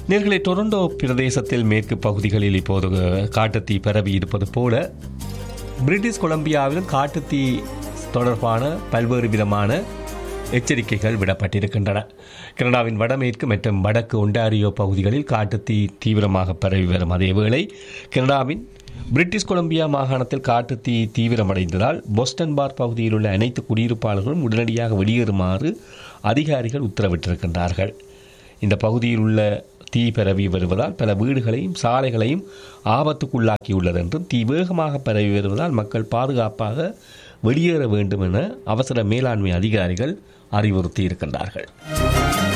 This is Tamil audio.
நேர்களை டொரண்டோ பிரதேசத்தில் மேற்கு பகுதிகளில் இப்போது காட்டுத்தீ பரவி இருப்பது போல பிரிட்டிஷ் கொலம்பியாவிலும் காட்டுத்தீ தொடர்பான பல்வேறு விதமான எச்சரிக்கைகள் விடப்பட்டிருக்கின்றன கனடாவின் வடமேற்கு மற்றும் வடக்கு ஒண்டாரியோ பகுதிகளில் காட்டுத்தீ தீவிரமாக பரவி வரும் அதேவேளை கனடாவின் பிரிட்டிஷ் கொலம்பியா மாகாணத்தில் காட்டுத்தீ தீவிரமடைந்ததால் போஸ்டன் பார் பகுதியில் உள்ள அனைத்து குடியிருப்பாளர்களும் உடனடியாக வெளியேறுமாறு அதிகாரிகள் உத்தரவிட்டிருக்கின்றார்கள் இந்த பகுதியில் உள்ள தீ பரவி வருவதால் பல வீடுகளையும் சாலைகளையும் ஆபத்துக்குள்ளாக்கியுள்ளது என்றும் தீ வேகமாக பரவி வருவதால் மக்கள் பாதுகாப்பாக வெளியேற வேண்டும் என அவசர மேலாண்மை அதிகாரிகள் அறிவுறுத்தி இருக்கின்றார்கள்